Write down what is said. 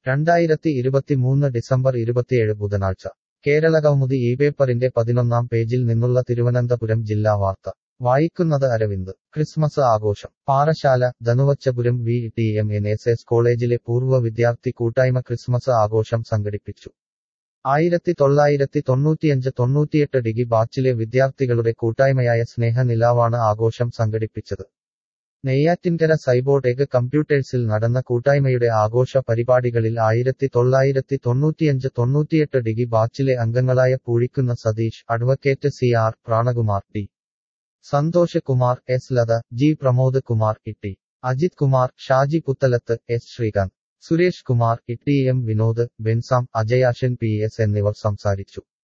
രണ്ടായിരത്തി ഇരുപത്തിമൂന്ന് ഡിസംബർ ഇരുപത്തിയേഴ് ബുധനാഴ്ച കേരളകൗമുദി ഈ പേപ്പറിന്റെ പതിനൊന്നാം പേജിൽ നിന്നുള്ള തിരുവനന്തപുരം ജില്ലാ വാർത്ത വായിക്കുന്നത് അരവിന്ദ് ക്രിസ്മസ് ആഘോഷം Parassala Dhanuvachapuram V T M N S S കോളേജിലെ പൂർവ്വ വിദ്യാർത്ഥി കൂട്ടായ്മ ക്രിസ്മസ് ആഘോഷം സംഘടിപ്പിച്ചു ആയിരത്തി തൊള്ളായിരത്തി തൊണ്ണൂറ്റിയഞ്ച് തൊണ്ണൂറ്റിയെട്ട് ഡിഗി ബാച്ചിലെ വിദ്യാർത്ഥികളുടെ കൂട്ടായ്മയായ സ്നേഹനിലാവാണ് ആഘോഷം സംഘടിപ്പിച്ചത് നെയ്യാറ്റിൻകര സൈബോടെക് കമ്പ്യൂട്ടേഴ്സിൽ നടന്ന കൂട്ടായ്മയുടെ ആഘോഷ പരിപാടികളിൽ ആയിരത്തി തൊള്ളായിരത്തി തൊണ്ണൂറ്റിയഞ്ച് തൊണ്ണൂറ്റിയെട്ട് ഡിഗി ബാച്ചിലെ അംഗങ്ങളായ Poozhikkunnu Satheesh advocate C R Pranakumar T Santhosh Kumar S Latha G Pramod Kumar Itty Ajith Kumar Shaji Puthalath S Sreekanth Suresh Kumar Itty M Vinod Bensam Ajayashan P S എന്നിവർ സംസാരിച്ചു